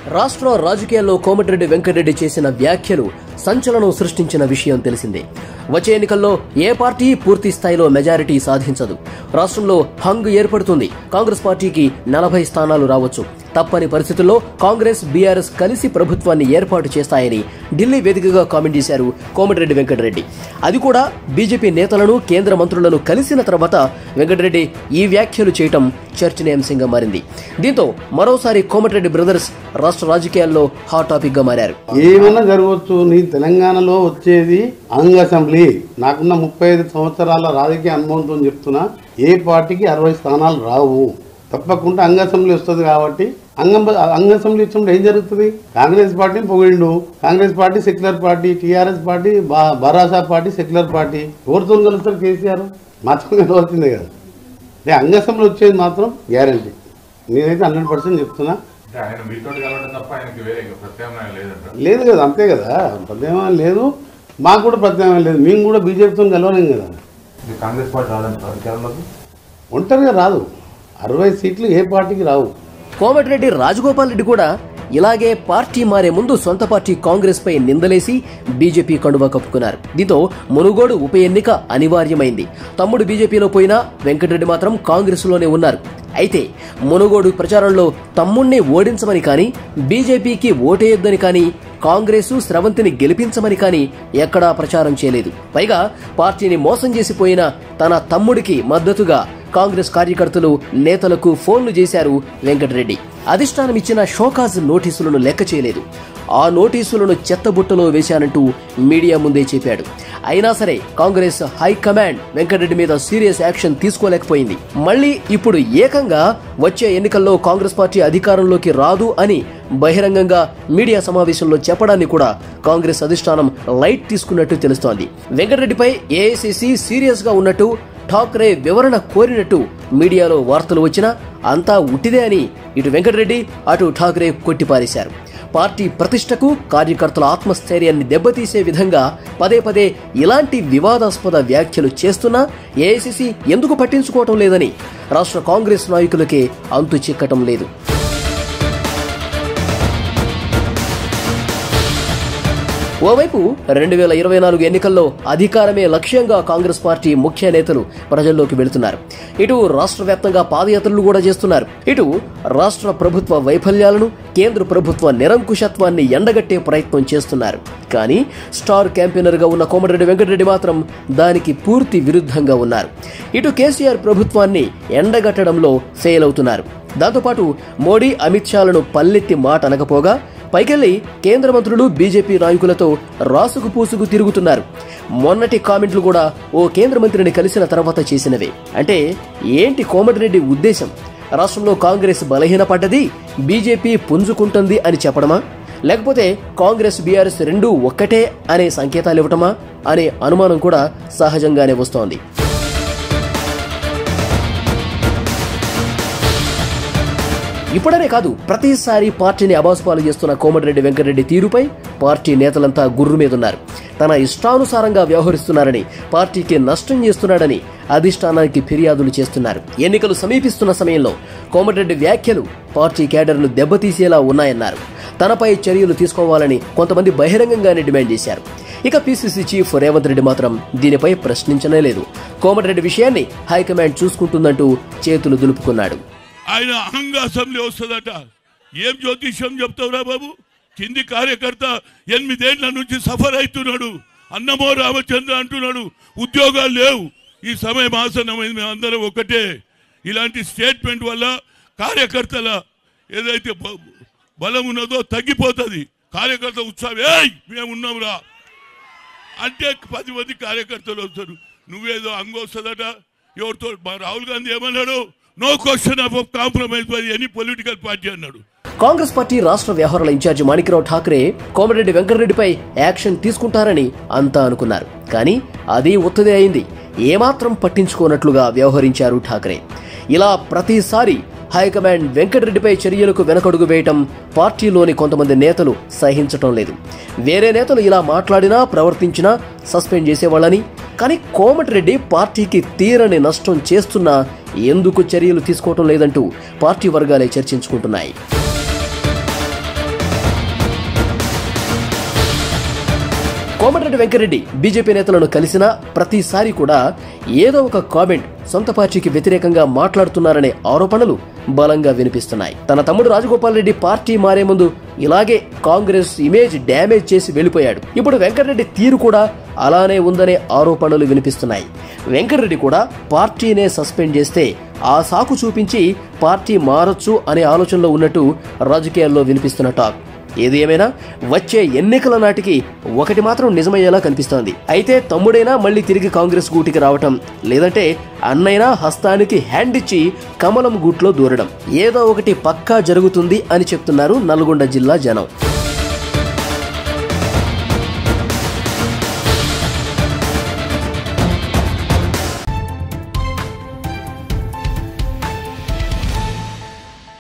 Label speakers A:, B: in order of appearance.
A: రాష్ట్ర రాజకీయాల్లో కోమటిరెడ్డి వెంకటరెడ్డి చేసిన వ్యాఖ్యలు సంచలనం సృష్టించిన విషయం తెలిసిందే వచ్చే ఎన్నికల్లో ఏ పార్టీ పూర్తి స్థాయిలో మెజారిటీ సాధించదు రాష్ట్రంలో హంగ్ ఏర్పడుతుంది కాంగ్రెస్ పార్టీకి నలభై స్థానాలు రావచ్చు తప్పని పరిస్థితుల్లో కాంగ్రెస్ బీఆర్ఎస్ కలిసి ప్రభుత్వాన్ని ఏర్పాటు చేస్తాయని ఢిల్లీ వేదికగా కామెంట్ చేశారు కోమటిరెడ్డి వెంకటరెడ్డి అది కూడా బీజేపీ నేతలను కేంద్ర మంత్రులను కలిసిన తర్వాత వెంకటరెడ్డి ఈ వ్యాఖ్యలు చేయటం చర్చనీయాంశంగా మారింది దీంతో మరోసారి కోమటిరెడ్డి బ్రదర్స్ రాష్ట్ర రాజకీయాల్లో హాట్ టాపిక్ గా మారారు
B: ఏమైనా జరగవచ్చు నీ తెలంగాణలో వచ్చేది అంగ అసెంబ్లీ నాకున్న ముప్పై ఐదు సంవత్సరాల రాజకీయ అనుభవంతో చెప్తున్నా ఏ పార్టీకి అరవై స్థానాలు రావు తప్పకుండా అంగ అసెంబ్లీ వస్తుంది కాబట్టి అంగం అంగ అసెంబ్లీ వచ్చినప్పుడు ఏం జరుగుతుంది కాంగ్రెస్ పార్టీని పొగిడిండు Congress party secular party TRS party బా- భరాసా పార్టీ సెక్యులర్ పార్టీ ఎవరితో కలుస్తారు కేసీఆర్ మాత్రం కలవాల్సిందే కదా అంటే అంగ అసెంబ్లీ వచ్చేది మాత్రం గ్యారంటీ నేనైతే హండ్రెడ్ పర్సెంట్ చెప్తున్నా
C: అంటే ఆయన మీతో కలవడం తప్ప ఆయనకి వేరే ఇంకా ప్రత్యామ్నాయం లేదంట
B: లేదు కదా అంతే కదా ప్రత్యామ్నాయం లేదు మాకు కూడా ప్రత్యామ్నాయం లేదు మేము కూడా బీజేపీతో గెలవలేం కదా
C: ఇది కాంగ్రెస్ పార్టీ రాదంట అధికారంలోకి
B: ఒంటరిగా రాదు అరవై సీట్లు ఏ పార్టీకి రావు
A: కోమటిరెడ్డి రాజగోపాల్ రెడ్డి కూడా ఇలాగే పార్టీ మారే ముందు సొంత పార్టీ కాంగ్రెస్ పై నిందలేసి బీజేపీ కండువా కప్పుకున్నారు దీంతో మునుగోడు ఉప ఎన్నిక అనివార్యమైంది తమ్ముడు బీజేపీలో పోయినా వెంకటరెడ్డి మాత్రం కాంగ్రెస్ లోనే ఉన్నారు అయితే మునుగోడు ప్రచారంలో తమ్ముణ్ణి ఓడించమని కానీ బీజేపీకి ఓటేయొద్దని కానీ కాంగ్రెసు స్రవంతిని గెలిపించమని కానీ ఎక్కడా ప్రచారం చేయలేదు పైగా పార్టీని మోసం చేసిపోయిన తన తమ్ముడికి మద్దతుగా కాంగ్రెస్ కార్యకర్తలు నేతలకు ఫోన్లు చేశారు వెంకటరెడ్డి అధిష్టానం ఇచ్చిన షోకాజ్ నోటీసులను లెక్క చేయలేదు ఆ నోటీసులను చెత్తబుట్టలో వేశానంటూ మీడియా ముందే చెప్పాడు అయినా సరే కాంగ్రెస్ హైకమాండ్ వెంకటరెడ్డి మీద సీరియస్ యాక్షన్ తీసుకోలేకపోయింది మళ్ళీ ఇప్పుడు ఏకంగా వచ్చే ఎన్నికల్లో కాంగ్రెస్ పార్టీ అధికారంలోకి రాదు అని బహిరంగంగా మీడియా సమావేశంలో చెప్పడాన్ని కూడా కాంగ్రెస్ అధిష్టానం లైట్ తీసుకున్నట్టు తెలుస్తోంది వెంకటరెడ్డిపై ఏఐసిసి సీరియస్ గా ఉన్నట్టు ఠాక్రే వివరణ కోరినట్టు మీడియాలో వార్తలు వచ్చినా అంతా ఉట్టిదే అని ఇటు వెంకటరెడ్డి అటు ఠాక్రే కొట్టిపారేశారు పార్టీ ప్రతిష్టకు కార్యకర్తల ఆత్మస్థైర్యాన్ని దెబ్బతీసే విధంగా పదే పదే ఇలాంటి వివాదాస్పద వ్యాఖ్యలు చేస్తున్నా ఏఐసిసి ఎందుకు పట్టించుకోవటం లేదని రాష్ట్ర కాంగ్రెస్ నాయకులకే అంతు చిక్కటం లేదు ఓవైపు రెండు వేల ఇరవై నాలుగు ఎన్నికల్లో అధికారమే లక్ష్యంగా కాంగ్రెస్ పార్టీ ముఖ్య నేతలు ప్రజల్లోకి వెళుతున్నారు ఇటు రాష్ట్ర వ్యాప్తంగా పాదయాత్రలు కూడా చేస్తున్నారు ఇటు రాష్ట్ర ప్రభుత్వ వైఫల్యాలను కేంద్ర ప్రభుత్వ నిరంకుశత్వాన్ని ఎండగట్టే ప్రయత్నం చేస్తున్నారు కానీ స్టార్ క్యాంపెయినర్ గా ఉన్న కోమటిరెడ్డి వెంకటరెడ్డి మాత్రం దానికి పూర్తి విరుద్ధంగా ఉన్నారు ఇటు కేసీఆర్ ప్రభుత్వాన్ని ఎండగట్టడంలో ఫెయిల్ అవుతున్నారు దాంతోపాటు మోడీ అమిత్ షాలను పల్లెత్తి మాట అనకపోగా పైకెళ్లి కేంద్ర మంత్రులు బీజేపీ నాయకులతో రాసుకు పూసుకు తిరుగుతున్నారు మొన్నటి కామెంట్లు కూడా ఓ కేంద్ర మంత్రిని కలిసిన తర్వాత చేసినవే అంటే ఏంటి కోమటిరెడ్డి ఉద్దేశం రాష్ట్రంలో కాంగ్రెస్ బలహీనపడ్డది బీజేపీ పుంజుకుంటుంది అని చెప్పడమా లేకపోతే కాంగ్రెస్ బీఆర్ఎస్ రెండూ ఒక్కటే అనే సంకేతాలు ఇవ్వటమా అనే అనుమానం కూడా సహజంగానే వస్తోంది ఇప్పుడనే కాదు ప్రతిసారి పార్టీని అబాసుపాలు చేస్తున్న కోమటిరెడ్డి వెంకటరెడ్డి తీరుపై పార్టీ నేతలంతా గుర్రు మీదున్నారు తన ఇష్టానుసారంగా వ్యవహరిస్తున్నారని పార్టీకి నష్టం చేస్తున్నాడని అధిష్టానానికి ఫిర్యాదులు చేస్తున్నారు ఎన్నికలు సమీపిస్తున్న సమయంలో కోమటిరెడ్డి వ్యాఖ్యలు పార్టీ కేడర్ను దెబ్బతీసేలా ఉన్నాయన్నారు తనపై చర్యలు తీసుకోవాలని కొంతమంది బహిరంగంగానే డిమాండ్ చేశారు ఇక పిసిసి చీఫ్ రేవంత్ రెడ్డి మాత్రం దీనిపై ప్రశ్నించనే లేదు కోమటిరెడ్డి విషయాన్ని హైకమాండ్ చూసుకుంటుందంటూ చేతులు దులుపుకున్నాడు
D: ఆయన అంగ అసెంబ్లీ వస్తుందట ఏం జ్యోతిష్యం చెప్తావురా బాబు కింది కార్యకర్త ఎనిమిదేళ్ల నుంచి సఫర్ అవుతున్నాడు అన్నమో రామచంద్ర అంటున్నాడు ఉద్యోగాలు లేవు ఈ సమయం ఆసన్నమైంది మేము అందరం ఒకటే ఇలాంటి స్టేట్మెంట్ వల్ల కార్యకర్తల ఏదైతే బ- బలం ఉన్నదో తగ్గిపోతుంది కార్యకర్త ఉత్సాహం ఏయ్ మేము ఉన్నాంరా అంటే పది మంది కార్యకర్తలు వస్తారు నువ్వేదో అంగ వస్తుందట ఎవరితో మా రాహుల్ గాంధీ ఏమన్నాడు no question of compromise by any political party అన్నాడు
A: కాంగ్రెస్ పార్టీ రాష్ట్ర వ్యవహారాల ఇన్ఛార్జి మాణిక్రావు ఠాక్రే కోమటిరెడ్డి వెంకటరెడ్డిపై యాక్షన్ తీసుకుంటారని అంతా అనుకున్నారు కానీ అది ఒత్తిడి అయింది ఏమాత్రం పట్టించుకోనట్లుగా వ్యవహరించారు ఠాక్రే ఇలా ప్రతిసారి హైకమాండ్ వెంకటరెడ్డిపై చర్యలకు వెనకడుగు వేయటం పార్టీలోని కొంతమంది నేతలు సహించటం లేదు వేరే నేతలు ఇలా మాట్లాడినా ప్రవర్తించినా సస్పెండ్ చేసేవాళ్ళని కానీ కోమటిరెడ్డి పార్టీకి తీరని నష్టం చేస్తున్నా ఎందుకు చర్యలు తీసుకోవటం లేదంటూ పార్టీ వర్గాలే చర్చించుకుంటున్నాయి కోమటిరెడ్డి వెంకరెడ్డి బీజేపీ నేతలను కలిసినా ప్రతిసారి కూడా ఏదో ఒక కామెంట్ సొంత పార్టీకి వ్యతిరేకంగా మాట్లాడుతున్నారనే ఆరోపణలు బలంగా వినిపిస్తున్నాయి తన తమ్ముడు రాజగోపాల్ రెడ్డి పార్టీ మారే ముందు ఇలాగే కాంగ్రెస్ ఇమేజ్ డ్యామేజ్ చేసి వెళ్ళిపోయాడు ఇప్పుడు వెంకటరెడ్డి తీరు కూడా అలానే ఉందనే ఆరోపణలు వినిపిస్తున్నాయి వెంకటరెడ్డి కూడా పార్టీనే సస్పెండ్ చేస్తే ఆ సాకు చూపించి పార్టీ మారొచ్చు అనే ఆలోచనలో ఉన్నట్టు రాజకీయాల్లో వినిపిస్తున్న టాక్ ఏది ఏమైనా వచ్చే ఎన్నికల నాటికి ఒకటి మాత్రం నిజమయ్యేలా కనిపిస్తోంది అయితే తమ్ముడైనా మళ్ళీ తిరిగి కాంగ్రెస్ గూటికి రావటం లేదంటే అన్నైనా హస్తానికి హ్యాండ్ ఇచ్చి కమలం గూట్లో దూరడం ఏదో ఒకటి పక్కా జరుగుతుంది అని చెప్తున్నారు నల్గొండ జిల్లా జనం